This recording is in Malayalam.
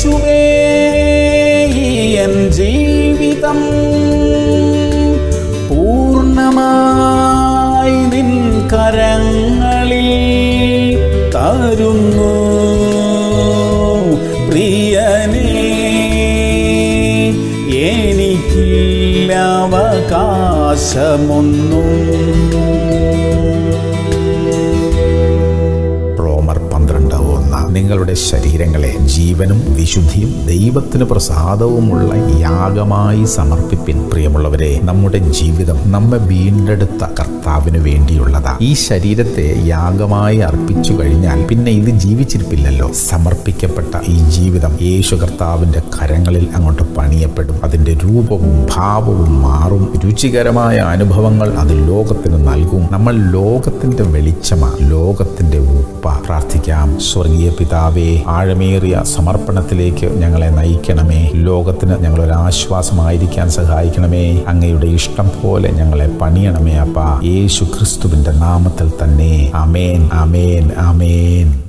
യേശുവേ ഈ എൻ ജീവിതം പൂർണ്ണമായി നിൻ കരങ്ങളിൽ തരുന്നു പ്രിയനേ എനിക്കില്ല അവകാശമൊന്നും റോമർ പന്ത്രണ്ട് ഒന്ന് നിങ്ങളുടെ ശരീരങ്ങളെ ജീവനും വിശുദ്ധിയും ദൈവത്തിന് പ്രസാദവുമുള്ള യാഗമായി സമർപ്പിപ്പിൻ പ്രിയമുള്ളവരെ നമ്മുടെ ജീവിതം നമ്മെ വീണ്ടെടുത്ത കർത്താവിന് വേണ്ടിയുള്ളതാ ഈ ശരീരത്തെ യാഗമായി അർപ്പിച്ചു കഴിഞ്ഞാൽ പിന്നെ ഇത് ജീവിച്ചിരിപ്പില്ലല്ലോ സമർപ്പിക്കപ്പെട്ട ഈ ജീവിതം യേശു കർത്താവിന്റെ കരങ്ങളിൽ അങ്ങോട്ട് പണിയപ്പെടും അതിന്റെ രൂപവും ഭാവവും മാറും രുചികരമായ അനുഭവങ്ങൾ അത് ലോകത്തിന് നൽകും നമ്മൾ ലോകത്തിന്റെ വെളിച്ചമാ ലോകത്തിന്റെ ഉപ്പ പ്രാർത്ഥിക്കാം സ്വർഗീയ പിതാവേ ആഴമേറിയ സമർപ്പണത്തിലേക്ക് ഞങ്ങളെ നയിക്കണമേ ലോകത്തിന് ഞങ്ങളൊരു ആശ്വാസമായിരിക്കാൻ സഹായിക്കണമേ അങ്ങയുടെ ഇഷ്ടം പോലെ ഞങ്ങളെ പണിയണമേ അപ്പ യേശു ക്രിസ്തുവിന്റെ നാമത്തിൽ തന്നെ അമേൻ അമേൻ അമേൻ